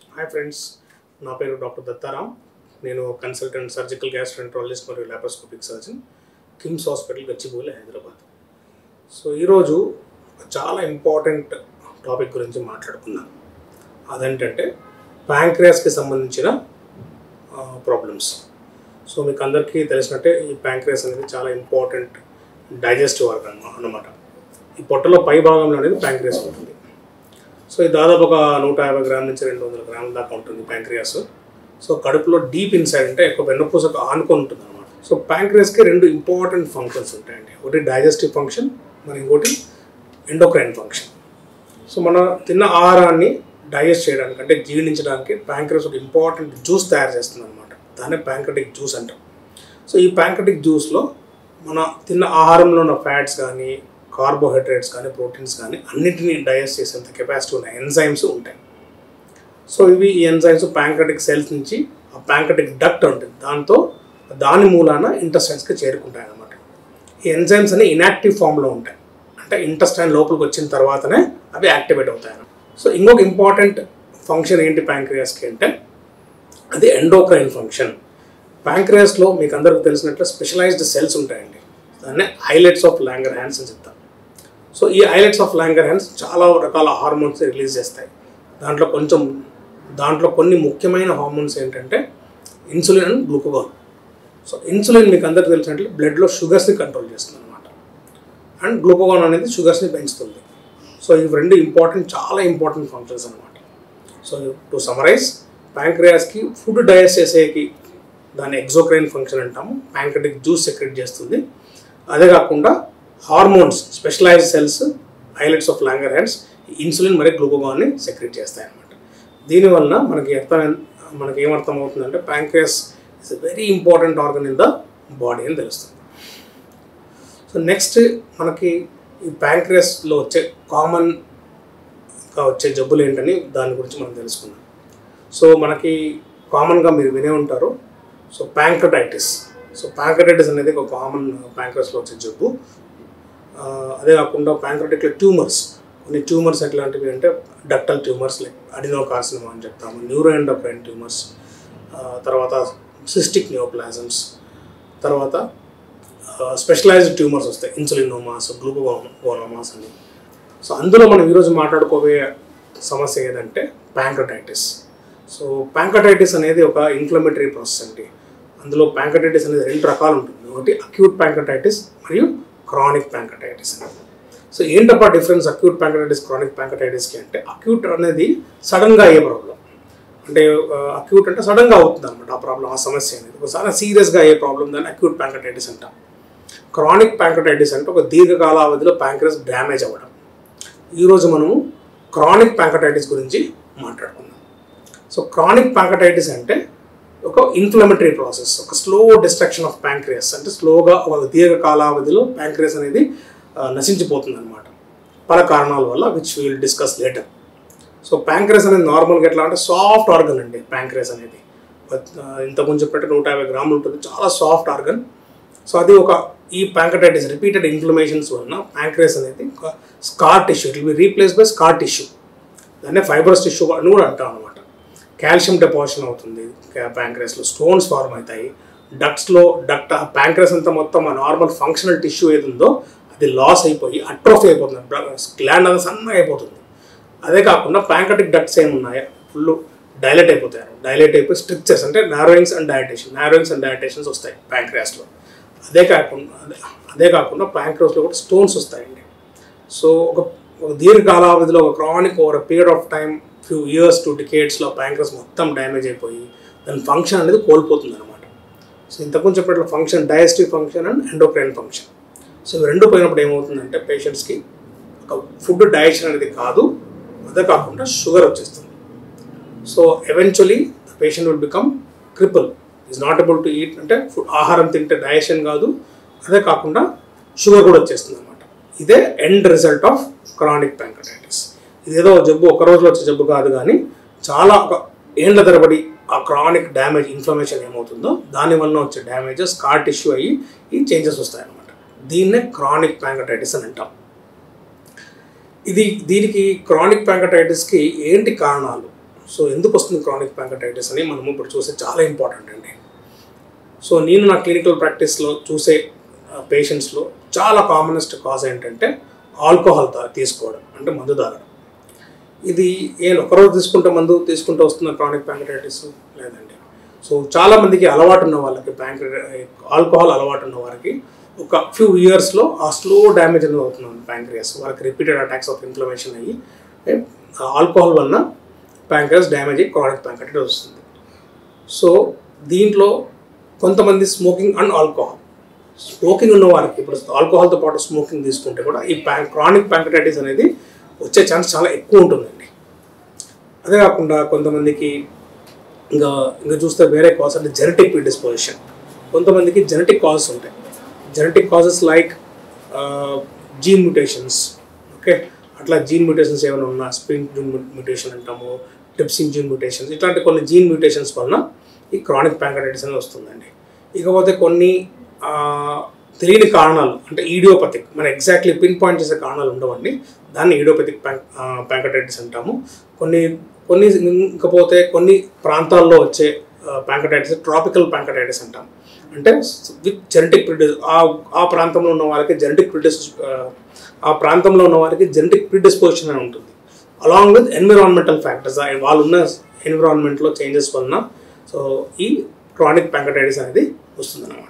Hi friends నా పేరు doctor Dattaram నేను కన్సల్టెంట్ సర్జికల్ గ్యాస్ట్రెంట్రాలజిస్ట్ మరియు laparoscopic surgeon KIMS hospital Gachibowli Hyderabad so ఈరోజు చాలా ఇంపార్టెంట్ టాపిక్ గురించి మాట్లాడుకుందాం అదేంటంటే ప్యాంక్రియాస్కి సంబంధించిన ప్రాబ్లమ్స్ సో మీకు అందరికీ తెలిసినట్టే ఈ ప్యాంక్రియాస్ అనేది చాలా ఇంపార్టెంట్ డైజెస్టివ్ ఆర్గన్ అన్నమాట ఈ పొట్టలో పై భాగంలో అనేది ప్యాంక్రియాస్ ఉంటుంది సో ఇది దాదాపు ఒక నూట యాభై గ్రాముల నుంచి రెండు వందల గ్రాముల దాకా ఉంటుంది ప్యాంక్రియాస్ సో కడుపులో డీప్ ఇన్సైడ్ అంటే ఎక్కువ వెన్నపూసకు ఆనుకొని ఉంటుంది అనమాట సో ప్యాంక్రియాస్కి రెండు ఇంపార్టెంట్ ఫంక్షన్స్ ఉంటాయండి ఒకటి డైజెస్టివ్ ఫంక్షన్ మరి ఇంకోటి ఎండోక్రైన్ ఫంక్షన్ సో మన తిన్న ఆహారాన్ని డైజెస్ట్ చేయడానికి అంటే జీర్ణించడానికి ప్యాంక్రియాస్ ఒక ఇంపార్టెంట్ జ్యూస్ తయారు చేస్తుంది అనమాట దాన్నే ప్యాంక్రటిక్ జ్యూస్ అంటాం సో ఈ ప్యాంక్రటిక్ జ్యూస్లో మన తిన్న ఆహారంలో ఉన్న ఫ్యాట్స్ కానీ కార్బోహైడ్రేట్స్ కానీ ప్రోటీన్స్ కానీ అన్నిటినీ డైజెస్ట్ చేసేంత కెపాసిటీ ఉన్న ఎంజైమ్స్ ఉంటాయి సో ఇవి ఈ ఎంజైమ్స్ ప్యాంక్రటిక్ సెల్స్ నుంచి ఆ ప్యాంక్రటిక్ డక్ట్ ఉంటుంది దాంతో దాని మూలాన ఇంటెస్టైన్స్కి చేరుకుంటాయి అన్నమాట ఈ ఎంజైమ్స్ అన్ని ఇనాక్టివ్ ఫామ్లో ఉంటాయి అంటే ఇంటెస్టైన్ లోపలికి వచ్చిన తర్వాతనే అవి యాక్టివేట్ అవుతాయి అన్నమాట. సో ఇంకొక ఇంపార్టెంట్ ఫంక్షన్ ఏంటి ప్యాంక్రియాస్కి అంటే అది ఎండోక్రైన్ ఫంక్షన్ ప్యాంక్రియాస్లో మీకు అందరికీ తెలిసినట్లు స్పెషలైజ్డ్ సెల్స్ ఉంటాయండి దాన్నే హైలైట్స్ ఆఫ్ లాంగర్ హ్యాండ్స్ అని చెప్తాం సో ఈ హైలైట్స్ ఆఫ్ లాంగర్ హ్యాండ్స్ చాలా రకాల హార్మోన్స్ రిలీజ్ చేస్తాయి దాంట్లో కొంచెం దాంట్లో కొన్ని ముఖ్యమైన హార్మోన్స్ ఏంటంటే insulin and glucagon so insulin మీకు అందరికీ తెలిసినట్లు బ్లడ్లో షుగర్స్ని కంట్రోల్ చేస్తుంది అనమాట అండ్ గ్లూకోగాన్ అనేది షుగర్స్ని పెంచుతుంది సో ఇవి రెండు ఇంపార్టెంట్ చాలా ఇంపార్టెంట్ ఫంక్షన్స్ అనమాట సో టు సమరైజ్ ప్యాంక్రియాస్కి ఫుడ్ డైజెస్ట్ చేసేకి దాని ఎగ్జోక్రైన్ ఫంక్షన్ అంటాము ప్యాంక్రటిక్ జ్యూస్ సెక్రెట్ చేస్తుంది అదే కాకుండా hormones specialised cells islets of Langerhans insulin మరియు గ్లూకోగాన్ని సెక్రెట్ చేస్తాయి అన్నమాట దీనివలన మనకి అర్థం మనకి ఏమర్థం అవుతుందంటే pancreas is a very important organ in the body అని తెలుస్తుంది సో నెక్స్ట్ మనకి ఈ ప్యాంక్రియాస్లో వచ్చే కామన్గా వచ్చే జబ్బులు ఏంటని దాని గురించి మనం తెలుసుకుందాం సో మనకి కామన్గా మీరు వినే ఉంటారు సో ప్యాంక్రటైటిస్ సో ప్యాంక్రటైటిస్ అనేది ఒక కామన్ ప్యాంక్రస్లో వచ్చే జబ్బు ఆ, అదే కాకుండా ప్యాంక్రటిక్లో ట్యూమర్స్ కొన్ని ట్యూమర్స్ ఎట్లాంటివి అంటే డక్టల్ ట్యూమర్స్ లైక్ అడినోకార్సినమా అని చెప్తాము న్యూరోఎండోక్రైన్ ట్యూమర్స్ తర్వాత సిస్టిక్ నియోప్లాజమ్స్ తర్వాత స్పెషలైజ్డ్ ట్యూమర్స్ వస్తాయి ఇన్సులినోమాస్ గ్లూకోగోనోమాస్ అని సో అందులో మనం ఈరోజు మాట్లాడుకోబోయే సమస్య ఏదంటే ప్యాంక్రటైటిస్ సో ప్యాంక్రటైటిస్ అనేది ఒక ఇన్ఫ్లమేటరీ ప్రాసెస్ అండి అందులో ప్యాంక్రటైటిస్ అనేది రెండు రకాలు ఉంటుంది ఒకటి అక్యూట్ ప్యాంక్రటైటిస్ మరియు క్రానిక్ ప్యాంక్రటైటిస్ అని సో ఏంటప్పా డిఫరెన్స్ అక్యూట్ ప్యాంక్రటైటిస్ క్రానిక్ ప్యాంక్రటైటిస్కి అంటే అక్యూట్ అనేది సడన్గా అయ్యే ప్రాబ్లం అంటే అక్యూట్ అంటే సడన్గా అవుతుంది అనమాట ఆ ప్రాబ్లం ఆ సమస్య అనేది ఒకసారి సీరియస్గా అయ్యే ప్రాబ్లం దాన్ని అక్యూట్ ప్యాంక్రటైటిస్ అంటాం క్రానిక్ ప్యాంక్రటైటిస్ అంటే ఒక దీర్ఘకాలావధిలో ప్యాంక్రస్ డ్యామేజ్ అవ్వడం ఈరోజు మనము క్రానిక్ ప్యాంక్రటైటిస్ గురించి మాట్లాడుకుందాం సో క్రానిక్ ప్యాంక్రటైటిస్ అంటే ఒక ఇన్ఫ్లమేటరీ ప్రాసెస్ ఒక స్లో డిస్ట్రక్షన్ ఆఫ్ ప్యాంక్రియస్ అంటే స్లోగా ఒక దీర్ఘకాలావధిలో ప్యాంక్రియస్ అనేది ఆ, నశించిపోతుంది అనమాట పల కారణాల వల్ల which will discuss later so pancreas అనేది నార్మల్గా ఎట్లా అంటే సాఫ్ట్ ఆర్గన్ అండి ప్యాంక్రియస్ అనేది ఆ, ఇంతకుముందు చెప్పినట్టు నూట యాభై గ్రాములు ఉంటుంది చాలా సాఫ్ట్ ఆర్గన్ సో అది ఒక ఈ ప్యాంక్రటైటిస్ రిపీటెడ్ ఇన్ఫ్లమేషన్స్ వలన ప్యాంక్రియస్ అనేది ఒక scar tissue it will be replace by scar tissue దాన్నే ఫైబరస్ టిష్యూ అని కూడా అంటాం అనమాట కాల్షియం డిపాజిషన్ అవుతుంది ప్యాంక్రియస్లో స్టోన్స్ ఫార్మ్ అవుతాయి డక్ట్స్లో డక్ట్ ప్యాంక్రియస్ అంతా మొత్తం ఆ నార్మల్ ఫంక్షనల్ టిష్యూ ఏది ఉందో అది లాస్ అయిపోయి అట్రోఫీ అయిపోతుంది గ్లాండ్ అంతా సన్నగా అయిపోతుంది అదే కాకుండా ప్యాంక్రటిక్ డక్ట్స్ ఏమున్నాయో ఫుల్ డైలెట్ అయిపోతాయి డైలెట్ అయిపోయి స్ట్రిక్చర్స్ అంటే నారోయింగ్స్ అండ్ డైటేషన్ నారోయింగ్స్ అండ్ డైటేషన్స్ వస్తాయి ప్యాంక్రియాస్లో అదే కాకుండా అదే- అదే కాకుండా ప్యాంక్రియాస్లో కూడా స్టోన్స్ వస్తాయండి సో ఒక ఒక దీర్ఘకాలావధిలో ఒక chronic over period of time few years to డికేట్స్లో ప్యాంక్రస్ మొత్తం డ్యామేజ్ అయిపోయి దాని ఫంక్షన్ అనేది కోల్పోతుంది అనమాట సో ఇంతకుముందు చెప్పినట్లు function digestive function and endocrine function so ఇవి రెండు పోయినప్పుడు ఏమవుతుందంటే పేషెంట్స్కి ఒక ఫుడ్ డైజెషన్ అనేది కాదు అదే కాకుండా షుగర్ వచ్చేస్తుంది so eventually the patient will become cripple is not able to eat అంటే ఫుడ్ ఆహారం తింటే డైజెషన్ కాదు అదే కాకుండా షుగర్ కూడా వచ్చేస్తుంది అనమాట ఇదే end result of chronic pancreatitis ఇదేదో జబ్బు ఒక రోజులో వచ్చే జబ్బు కాదు కానీ చాలా ఒక ఏండ్ల తరబడి ఆ క్రానిక్ డ్యామేజ్ ఇన్ఫ్లమేషన్ ఏమవుతుందో దానివల్ల వచ్చే డ్యామేజెస్ స్కార్ టిష్యూ అయ్యి ఈ చేంజెస్ వస్తాయన్నమాట దీన్నే క్రానిక్ ప్యాంక్రటైటిస్ అని అంటాం ఇది దీనికి క్రానిక్ ప్యాంక్రటైటిస్కి ఏంటి కారణాలు సో ఎందుకు వస్తుంది క్రానిక్ ప్యాంకటైటిస్ అని మనం ఇప్పుడు చూస్తే చాలా ఇంపార్టెంట్ అండి సో నేను నా క్లినికల్ ప్రాక్టీస్లో చూసే పేషెంట్స్లో చాలా కామనెస్ట్ కాజ్ ఏంటంటే ఆల్కహాల్ తా తీసుకోవడం అంటే మందు తాగడం ఇది ఏ ఒకరోజు తీసుకుంటే మందు తీసుకుంటూ వస్తున్న క్రానిక్ ప్యాంకటైటిస్ లేదండి సో చాలా మందికి అలవాటు ఉన్న వాళ్ళకి ప్యాంక్ ఆల్కహాల్ అలవాటు ఉన్న వారికి ఒక ఫ్యూ ఇయర్స్లో ఆ స్లో డ్యామేజ్ అనేది అవుతుంది ప్యాంక్రియాస్ వాళ్ళకి రిపీటెడ్ అటాక్స్ ఆఫ్ ఇన్ఫ్లమేషన్ అయ్యి ఆల్కహాల్ వలన ప్యాంక్రియాస్ డ్యామేజ్ అయ్యి క్రానిక్ ప్యాంకటైటిస్ వస్తుంది సో దీంట్లో కొంతమంది స్మోకింగ్ అండ్ ఆల్కహాల్ స్మోకింగ్ ఉన్న వారికి ఇప్పుడు ఆల్కహాల్తో పాటు స్మోకింగ్ తీసుకుంటే కూడా ఈ ప్యాన్ క్రానిక్ ప్యాంకటైటిస్ అనేది వచ్చే ఛాన్స్ చాలా ఎక్కువ ఉంటుందండి అదే కాకుండా కొంతమందికి ఇంకా ఇంకా చూస్తే వేరే కాజ్ అంటే జెనెటిక్ ప్రిడిస్పోజిషన్ కొంతమందికి జెనెటిక్ కాజెస్ ఉంటాయి genetic causes like gene mutations okay అట్లా జీన్ మ్యూటేషన్స్ ఏమైనా ఉన్నా స్ప్రింగ్ జీన్ మ్యూటేషన్ అంటాము టిప్సింగ్ జీన్ మ్యూటేషన్స్ ఇట్లాంటి కొన్ని జీన్ మ్యూటేషన్స్ వలన ఈ క్రానిక్ ప్యాంకటైటిస్ అనేది వస్తుందండి ఇకపోతే కొన్ని ఆ, తెలియని కారణాలు అంటే ఈడియోపతిక్ మన ఎగ్జాక్ట్లీ పిన్ పాయింట్ చేసే కారణాలు ఉండవండి దాన్ని ఈడియోపతిక్ ప్యాంక్ ప్యాంకటైటిస్ అంటాము కొన్ని కొన్ని ఇంకపోతే కొన్ని ప్రాంతాల్లో వచ్చే ప్యాంకటైటిస్ ట్రాపికల్ ప్యాంకటైటిస్ అంటాం అంటే విత్ జెనెటిక్ ప్రిడిస్ ఆ ఆ ప్రాంతంలో ఉన్న వారికి జెనెటిక్ ప్రిడిస్ ఆ ప్రాంతంలో ఉన్న వారికి జెనెటిక్ ప్రిడిస్పోజిషన్ అని ఉంటుంది అలాంగ్ విత్ ఎన్విరాన్మెంటల్ ఫ్యాక్టర్స్ వాళ్ళు ఉన్న ఎన్విరాన్మెంట్లో చేంజెస్ వలన సో ఈ క్రానిక్ ప్యాంకటైటిస్ అనేది వస్తుందన్నమాట